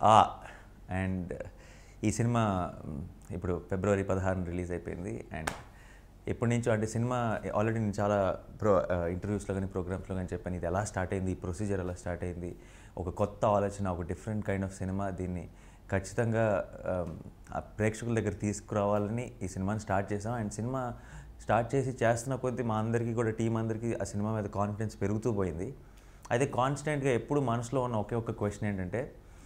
ఆ అండ్ ఈ సినిమా మ్, ఇప్పుడు ఫిబ్రవరి పదహారున రిలీజ్ అయిపోయింది అండ్ ఎప్పటి నుంచో అంటే సినిమా ఆల్రెడీ నేను చాలా ప్రో ఇంటర్వ్యూస్లో కానీ ప్రోగ్రామ్స్లో కానీ చెప్పాను ఇది ఎలా స్టార్ట్ అయింది ఈ ప్రొసీజర్ ఎలా స్టార్ట్ అయింది ఒక కొత్త ఆలోచన ఒక డిఫరెంట్ కైండ్ ఆఫ్ సినిమా దీన్ని ఖచ్చితంగా ఆమ్, ఆ ప్రేక్షకుల దగ్గర తీసుకురావాలని ఈ సినిమాని స్టార్ట్ చేసాం అండ్ సినిమా స్టార్ట్ చేసి చేస్తున్న కొద్దీ మా అందరికీ కూడా టీం అందరికీ ఆ సినిమా మీద కాన్ఫిడెన్స్ పెరుగుతూ పోయింది అయితే కాన్స్టెంట్గా ఎప్పుడు మనసులో ఉన్న ఒకే ఒక్క క్వశ్చన్ ఏంటంటే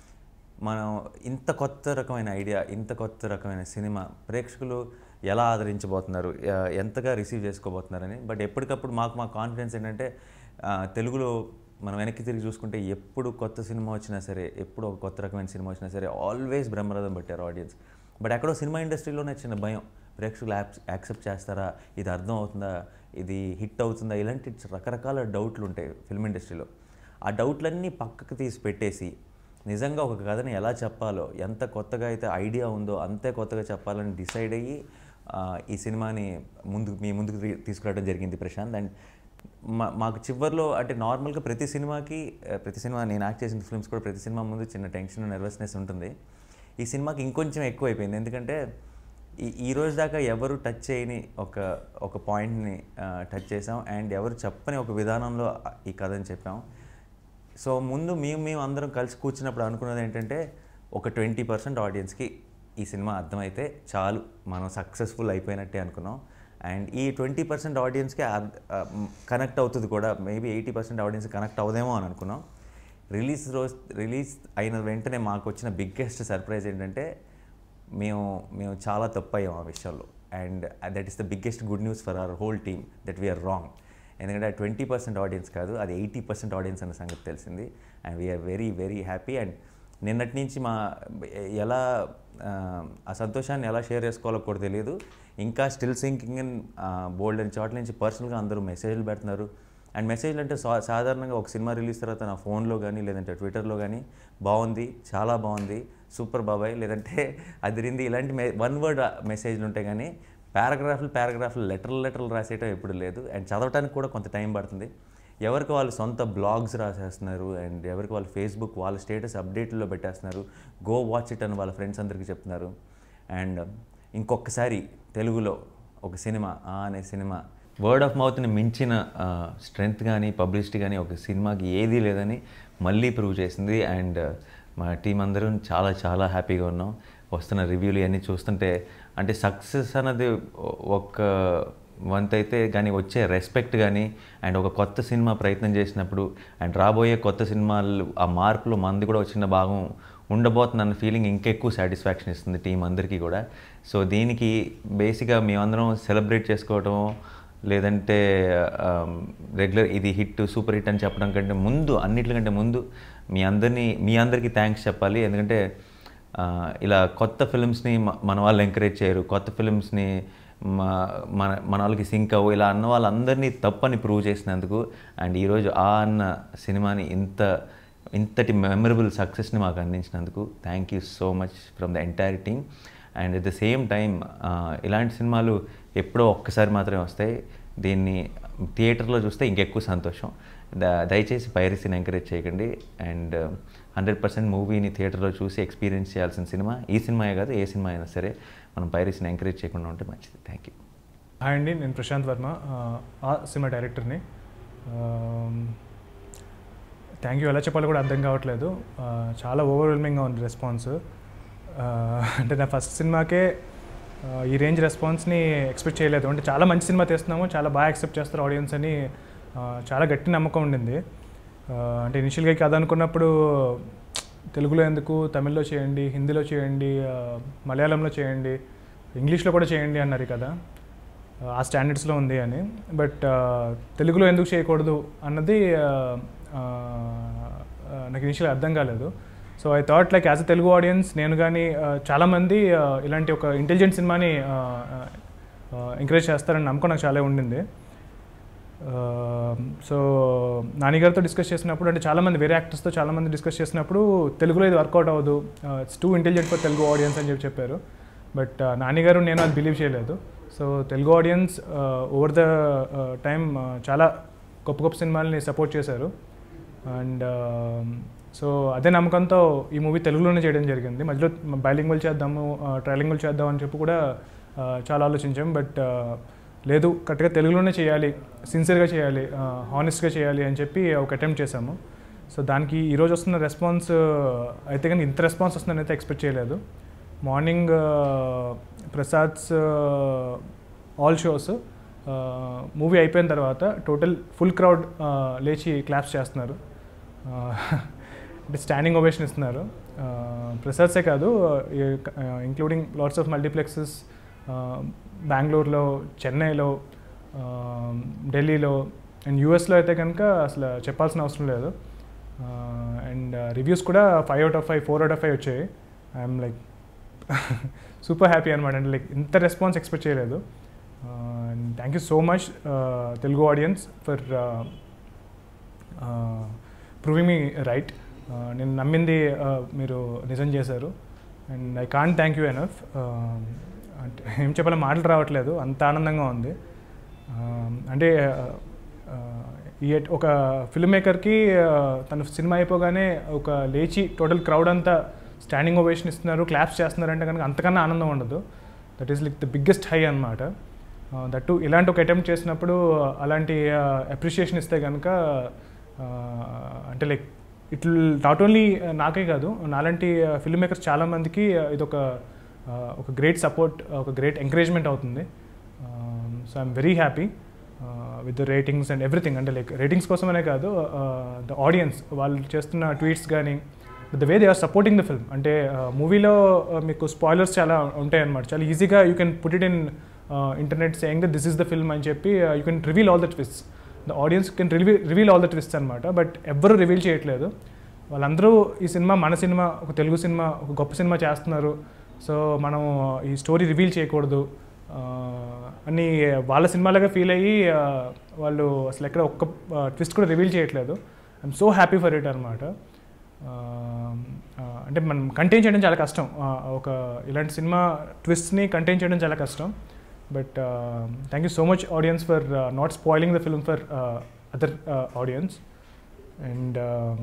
మనం ఇంత కొత్త రకమైన ఐడియా ఇంత కొత్త రకమైన సినిమా ప్రేక్షకులు ఎలా ఆదరించబోతున్నారు ఎ- ఎంతగా రిసీవ్ చేసుకోబోతున్నారని బట్ ఎప్పటికప్పుడు మాకు మా కాన్ఫిడెన్స్ ఏంటంటే ఆ, తెలుగులో మనం వెనక్కి తిరిగి చూసుకుంటే ఎప్పుడు కొత్త సినిమా వచ్చినా సరే ఎప్పుడు ఒక కొత్త రకమైన సినిమా వచ్చినా సరే ఆల్వేస్ బ్రహ్మరథం పెట్టారు ఆడియన్స్ బట్ ఎక్కడో సినిమా ఇండస్ట్రీలోనే చిన్న భయం ప్రేక్షకులు యాప్ యాక్సెప్ట్ చేస్తారా ఇది అర్థం అవుతుందా ఇది హిట్ అవుతుందా ఇలాంటి రకరకాల డౌట్లు ఉంటాయి ఫిల్మ్ ఇండస్ట్రీలో ఆ డౌట్లన్నీ పక్కకు తీసి పెట్టేసి నిజంగా ఒక కథని ఎలా చెప్పాలో ఎంత కొత్తగా అయితే ఐడియా ఉందో అంతే కొత్తగా చెప్పాలని డిసైడ్ అయ్యి ఆ, ఈ సినిమాని ముందుకు మీ ముందుకు తీ- తీసుకురావడం జరిగింది ప్రశాంత్ అండ్ మా మాకు చివరిలో అంటే నార్మల్గా ప్రతి సినిమాకి ఆ, ప్రతి సినిమా నేను యాక్ట్ చేసిన ఫిల్మ్స్ కూడా ప్రతి సినిమా ముందు చిన్న టెన్షన్ నెర్వస్నెస్ ఉంటుంది ఈ సినిమాకి ఇంకొంచెం ఎక్కువ అయిపోయింది ఎందుకంటే ఈ ఈ రోజు దాకా ఎవరు టచ్ చేయని ఒక ఒక పాయింట్ని టచ్ చేసాం అండ్ ఎవరు చెప్పని ఒక విధానంలో ఈ కథని చెప్పాం సో ముందు మేము మేము అందరం కలిసి కూర్చున్నప్పుడు అనుకున్నది ఏంటంటే ఒక ట్వంటీ పర్సెంట్ ఆడియన్స్కి ఈ సినిమా అర్థమైతే చాలు మనం సక్సెస్ఫుల్ అయిపోయినట్టే అనుకున్నాం అండ్ ఈ ట్వంటీ పర్సెంట్ ఆడియన్స్కి కనెక్ట్ అవుతుంది కూడా maybe eighty percent audience connect అవుదేమో అని అనుకున్నాం రిలీజ్ రోజు రిలీజ్ అయిన వెంటనే మాకు వచ్చిన బిగ్గెస్ట్ సర్ప్రైజ్ ఏంటంటే మేము మేము చాలా తప్పు అయ్యాం ఆ విషయంలో and that is the biggest good news for our whole team that we are wrong ఎందుకంటే ట్వంటీ పర్సెంట్ ఆడియన్స్ కాదు అది ఎయిటీ పర్సెంట్ ఆడియన్స్ అన్న సంగతి తెలిసింది and we are very very happy and నిన్నటి నుంచి మా ఎలా ఆ, ఆ సంతోషాన్ని ఎలా షేర్ చేసుకోవాలో కూడా తెలియదు ఇంకా still sinking in bold and చోట్ల నుంచి పర్సనల్గా అందరూ మెసేజ్లు పెడుతున్నారు అండ్ మెసేజ్లు అంటే సా సాధారణంగా ఒక సినిమా రిలీజ్ తర్వాత నా ఫోన్లో కానీ లేదంటే ట్విట్టర్లో కానీ బాగుంది చాలా బాగుంది సూపర్ బాబాయ్ లేదంటే అదిరింది ఇలాంటి మె వన్ వర్డ్ మెసేజ్లు ఉంటాయి కానీ పారాగ్రాఫ్లు పారాగ్రాఫ్లు లెటర్లు లెటర్లు రాసేయటం ఎప్పుడు లేదు అండ్ చదవటానికి కూడా కొంత టైం పడుతుంది ఎవరికి వాళ్ళు సొంత బ్లాగ్స్ రాసేస్తున్నారు అండ్ ఎవరికి వాళ్ళు ఫేస్బుక్ వాళ్ళ స్టేటస్ అప్డేట్లో పెట్టేస్తున్నారు గో వాచ్ ఇట్ అని వాళ్ళ ఫ్రెండ్స్ అందరికీ చెప్తున్నారు అండ్ ఇంకొకసారి తెలుగులో ఒక సినిమా ఆ అనే సినిమా వర్డ్ ఆఫ్ మౌత్ని మించిన స్ట్రెంగ్త్ కానీ పబ్లిసిటీ కానీ ఒక సినిమాకి ఏదీ లేదని మళ్ళీ ప్రూవ్ చేసింది అండ్ మా టీం అందరం చాలా చాలా హ్యాపీగా ఉన్నాం వస్తున్న రివ్యూలు ఇవన్నీ చూస్తుంటే అంటే సక్సెస్ అన్నది ఒ- ఒక వంతు అయితే కానీ వచ్చే రెస్పెక్ట్ కానీ అండ్ ఒక కొత్త సినిమా ప్రయత్నం చేసినప్పుడు అండ్ రాబోయే కొత్త సినిమాలు ఆ మార్పులు మంది కూడా వచ్చిన భాగం ఉండబోతుందన్న ఫీలింగ్ ఇంకెక్కువ సాటిస్ఫాక్షన్ ఇస్తుంది టీం అందరికీ కూడా సో దీనికి బేసిక్గా మేమందరం సెలబ్రేట్ చేసుకోవటం లేదంటే రెగ్యులర్ ఇది హిట్ సూపర్ హిట్ అని చెప్పడం కంటే ముందు అన్నిటికంటే ముందు మీ అందరినీ మీ అందరికీ థ్యాంక్స్ చెప్పాలి ఎందుకంటే ఆ, ఇలా కొత్త ఫిల్మ్స్ని మన వాళ్ళు ఎంకరేజ్ చేయరు కొత్త ఫిల్మ్స్ని మన మన వాళ్ళకి సింక్ అవ్వు ఇలా అన్న వాళ్ళందరినీ తప్పని ప్రూవ్ చేసినందుకు అండ్ ఈరోజు ఆ అన్న సినిమాని ఇంత ఇంతటి మెమరబుల్ సక్సెస్ని మాకు అందించినందుకు thank you so much from the entire team and at the same time ఇలాంటి సినిమాలు ఎప్పుడో ఒక్కసారి మాత్రమే వస్తాయి దీన్ని థియేటర్లో చూస్తే ఇంకెక్కువ సంతోషం ద- దయచేసి పైరసీని ఎంకరేజ్ చేయకండి అండ్ హండ్రెడ్ పర్సెంట్ మూవీని థియేటర్లో చూసి ఎక్స్పీరియన్స్ చేయాల్సిన సినిమా ఈ సినిమాయే కాదు ఏ సినిమా అయినా సరే మనం పైరసీని ఎంకరేజ్ చేయకుండా ఉంటే మంచిది థ్యాంక్ యూ హాయ్ అండి నేను ప్రశాంత్ వర్మ ఆ, ఆ సినిమా డైరెక్టర్ని థ్యాంక్ యూ ఎలా చెప్పాలో కూడా అర్థం కావట్లేదు ఆ, చాలా ఓవర్వెల్మింగ్గా ఉంది రెస్పాన్స్ అంటే నా ఫస్ట్ సినిమాకే ఆ, ఈ రేంజ్ రెస్పాన్స్ని ఎక్స్పెక్ట్ చేయలేదు అంటే చాలా మంచి సినిమా తీస్తున్నాము చాలా బాగా యాక్సెప్ట్ చేస్తారు ఆడియన్స్ అని ఆ, చాలా గట్టి నమ్మకం ఉండింది ఆ, అంటే ఇనిషియల్గా కథ అనుకున్నప్పుడు తెలుగులో ఎందుకు తమిళ్లో చేయండి హిందీలో చేయండి ఆ, మలయాళంలో చేయండి ఇంగ్లీష్లో కూడా చేయండి అన్నారు కదా ఆ స్టాండర్డ్స్లో ఉంది అని బట్ తెలుగులో ఎందుకు చేయకూడదు అన్నది ఆ, ఆ, నాకు ఇనిషియల్ అర్థం కాలేదు so I thought like as a Telugu audience నేను కానీ చాలామంది ఆ, ఇలాంటి ఒక ఇంటెలిజెంట్ సినిమాని ఎంకరేజ్ చేస్తారని నమ్మకం నాకు చాలా ఉండింది సో నానిగారితో డిస్కస్ చేసినప్పుడు అంటే చాలామంది వేరే యాక్టర్స్తో చాలామంది డిస్కస్ చేసినప్పుడు తెలుగులో ఇది వర్కౌట్ అవ్వదు it's too intelligent for Telugu audience అని చెప్పి చెప్పారు బట్ నానిగారు నేను అది బిలీవ్ చేయలేదు so Telugu audience over the time చాలా గొప్ప గొప్ప సినిమాల్ని సపోర్ట్ చేశారు అండ్ సో అదే నమ్మకంతో ఈ మూవీ తెలుగులోనే చేయడం జరిగింది మధ్యలో బైలింగ్వల్ చేద్దాము ట్రైలింగ్వల్ చేద్దాం అని చెప్పి కూడా ఆ, చాలా ఆలోచించాం బట్ లేదు కరెక్ట్గా తెలుగులోనే చేయాలి సిన్సియర్గా చేయాలి హానెస్ట్గా చేయాలి అని చెప్పి ఒక అటెంప్ట్ చేశాము సో దానికి ఈరోజు వస్తున్న రెస్పాన్స్ అయితే కానీ ఇంత రెస్పాన్స్ వస్తుందని అయితే ఎక్స్పెక్ట్ చేయలేదు morning Prasads all shows movie అయిపోయిన తర్వాత టోటల్ ఫుల్ క్రౌడ్ లేచి క్లాప్స్ చేస్తున్నారు అంటే స్టాండింగ్ ఓవేషన్ ఇస్తున్నారు ప్రసాద్సే కాదు ఇంక్లూడింగ్ లాట్స్ ఆఫ్ మల్టీప్లెక్సెస్ బెంగళూరులో చెన్నైలో ఢిల్లీలో అండ్ యూఎస్లో అయితే కనుక అసలు చెప్పాల్సిన అవసరం లేదు అండ్ రివ్యూస్ కూడా five out of five four out of five వచ్చాయి ఐఎమ్ లైక్ సూపర్ హ్యాపీ అనమాట అంటే లైక్ ఇంత రెస్పాన్స్ ఎక్స్పెక్ట్ చేయలేదు and thank you so much Telugu audience for proving me right నేను నమ్మింది uh, మీరు నిజం చేశారు and I can't thank you enough అంటే ఏం చెప్పాలో మాటలు రావట్లేదు అంత ఆనందంగా ఉంది Um, అంటే uh, ఈ ఎట్- ఒక ఫిల్మ్ మేకర్కి తన సినిమా అయిపోగానే ఒక లేచి టోటల్ క్రౌడ్ అంతా స్టాండింగ్ ఓవేషన్ ఇస్తున్నారు క్లాప్స్ చేస్తున్నారు అంటే కనుక అంతకన్నా ఆనందం ఉండదు that is like the biggest high అనమాట దట్టు ఇలాంటి ఒక అటెంప్ట్ చేసినప్పుడు uh, అలాంటి అప్రిషియేషన్ ఇస్తే కనుక అంటే like it will not only నాకే కాదు నాలాంటి ఫిల్మ్ మేకర్స్ చాలామందికి ఇది ఒక ఒక గ్రేట్ సపోర్ట్ ఒక గ్రేట్ ఎంకరేజ్మెంట్ అవుతుంది so I'm very happy with the ratings and everything అంటే లైక్ రేటింగ్స్ కోసమనే కాదు ద ఆడియన్స్ వాళ్ళు చేస్తున్న ట్వీట్స్ కానీ the way they are supporting the film అంటే మూవీలో మీకు స్పాయిలర్స్ చాలా ఉంటాయి అన్నమాట చాలా ఈజీగా you can put it in internet saying the this is the film అని చెప్పి you can reveal all the twist the audience can reveal reveal all the twist అనమాట బట్ ఎవ్వరూ రివీల్ చేయట్లేదు వాళ్ళందరూ ఈ సినిమా మన సినిమా ఒక తెలుగు సినిమా ఒక గొప్ప సినిమా చేస్తున్నారు సో మనం ఈ స్టోరీ రివీల్ చేయకూడదు ఆ, అని వాళ్ళ సినిమాలుగా ఫీల్ అయ్యి ఆ, వాళ్ళు అసలు ఎక్కడ ఒక్క ట్విస్ట్ కూడా రివీల్ చేయట్లేదు I'm so happy for it అనమాట అంటే మనం కంటైన్ చేయడం చాలా కష్టం ఆ, ఒక ఇలాంటి సినిమా ట్విస్ట్ని కంటైన్ చేయడం చాలా కష్టం but thank you so much audience for not spoiling the film for other audience and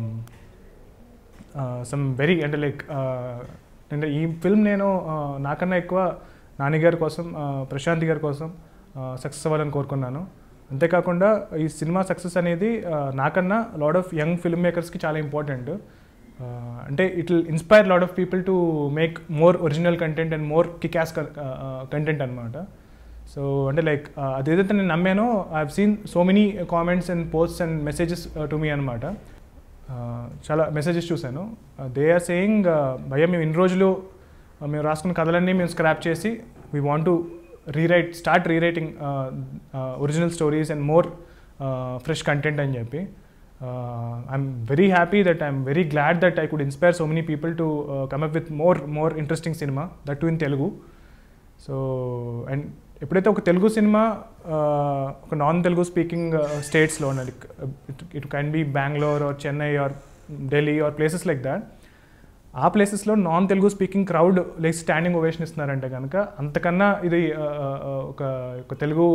some very అంటే లైక్ అంటే ఈ ఫిల్మ్ నేను uh, నాకన్నా ఎక్కువ నాని గారి కోసం uh, ప్రశాంత్ గారి కోసం సక్సెస్ అవ్వాలని కోరుకున్నాను అంతేకాకుండా ఈ సినిమా సక్సెస్ అనేది uh, నాకన్నా లాడ్ ఆఫ్ యంగ్ ఫిల్మ్ మేకర్స్కి చాలా ఇంపార్టెంట్ అంటే it will inspire lot of people to make more original content and more kickass content అనమాట సో అంటే లైక్ అదేదైతే నేను నమ్మానో I have seen so many comments and posts and messages to me అనమాట చాలా మెసేజెస్ చూశాను they are saying భయ్య మేము ఇన్ని రోజులు uh, మేము రాసుకున్న కథలన్నీ మేము స్క్రాప్ చేసి we want to rewrite start rewriting original stories and more fresh content అని చెప్పి I'm very happy that I'm very glad that I could inspire so many people to come up with more more interesting సినిమా that to in Telugu so and ఎప్పుడైతే ఒక తెలుగు సినిమా ఆ, ఒక non Telugu speaking స్టేట్స్లో like it can be Bengaluru or Chennai or Delhi or places like that ఆ ప్లేసెస్లో non Telugu speaking crowd like standing ovation ఇస్తున్నారంటే కనుక అంతకన్నా ఇది ఆ, ఆ, ఆ, ఒక ఒక తెలుగు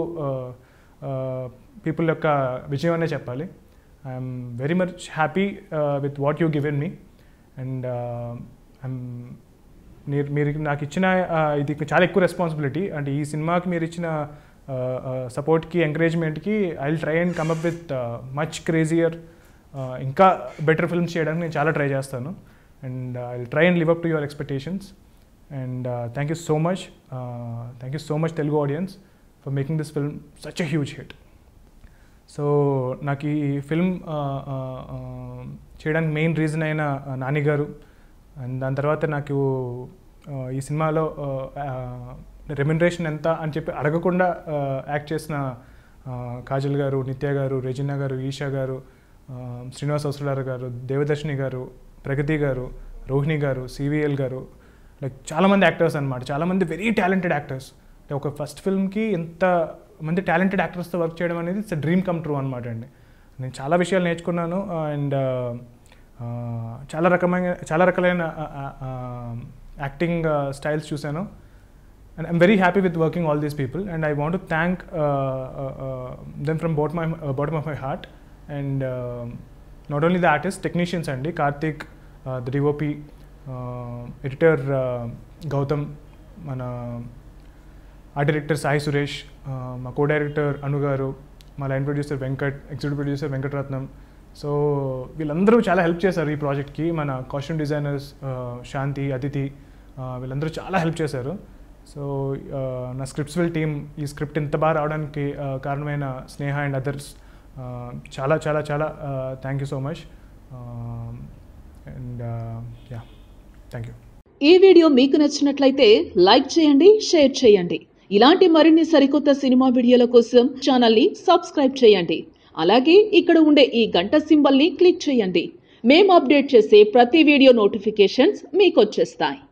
పీపుల్ యొక్క విజయం అనే చెప్పాలి I'm very much happy with what you given me and I'm మీరు మీరు నాకు ఇచ్చిన ఆ, ఇది చాలా ఎక్కువ రెస్పాన్సిబిలిటీ అంటే ఈ సినిమాకి మీరు ఇచ్చిన సపోర్ట్కి ఎంకరేజ్మెంట్కి I will try and come up with much crazier ఇంకా బెటర్ ఫిల్మ్స్ చేయడానికి నేను చాలా ట్రై చేస్తాను and I will try and live up to your expectations and thank you so much thank you so much Telugu audience for making this film such a huge hit so నాకు ఈ film చేయడానికి main reason అయిన ఆ, నాని గారు and దాని తర్వాత నాకు ఆ, ఈ సినిమాలో రెమ్యునరేషన్ ఎంత అని చెప్పి అడగకుండా యాక్ట్ చేసిన ఆ, కాజల్ గారు నిత్య గారు రెజినా గారు ఈషా గారు ఆ, శ్రీనివాస్ అవసరారు గారు దేవదర్శిని గారు ప్రగతి గారు రోహిణి గారు సివిఎల్ గారు లైక్ చాలామంది యాక్టర్స్ అనమాట చాలామంది వెరీ టాలెంటెడ్ యాక్టర్స్ అంటే ఒక ఫస్ట్ ఫిల్మ్కి ఎంత మంది టాలెంటెడ్ యాక్టర్స్తో వర్క్ చేయడం అనేది ఇట్స్ డ్రీమ్ కమ్ ట్రూ అనమాట అండి నేను చాలా విషయాలు నేర్చుకున్నాను అండ్ చాలా రకమైన చాలా రకాలైన యాక్టింగ్ స్టైల్స్ చూశాను and I'm very happy with working all these people and I want to thank them from both my bottom of my heart and not only the artist technicians అండి Karthik the DOP editor Gautam మన art director Sai Suresh ఆ, మా co director Anu గారు మా line producer Venkat executive producer Venkataratnam so వీళ్ళందరూ చాలా help చేశారు ఈ ప్రాజెక్ట్కి మన కాస్ట్యూమ్ డిజైనర్స్ శాంతి అదితి ఆ, వీళ్ళందరూ చాలా హెల్ప్ చేశారు సో ఆ, నా స్క్రిప్ట్స్విల్ టీమ్ ఈ స్క్రిప్ట్ ఇంత బాగా రావడానికి ఆ, కారణమైన స్నేహ అండ్ అదర్స్ చాలా చాలా చాలా thank you so much and yeah thank you ఈ వీడియో మీకు నచ్చినట్లయితే లైక్ చేయండి షేర్ చేయండి ఇలాంటి మరిన్ని సరికొత్త సినిమా వీడియోల కోసం ఛానల్ని సబ్స్క్రైబ్ చేయండి అలాగే ఇక్కడ ఉండే ఈ గంట సింబల్ని క్లిక్ చేయండి మేము అప్డేట్ చేసే ప్రతి వీడియో నోటిఫికేషన్స్ మీకు వచ్చేస్తాయి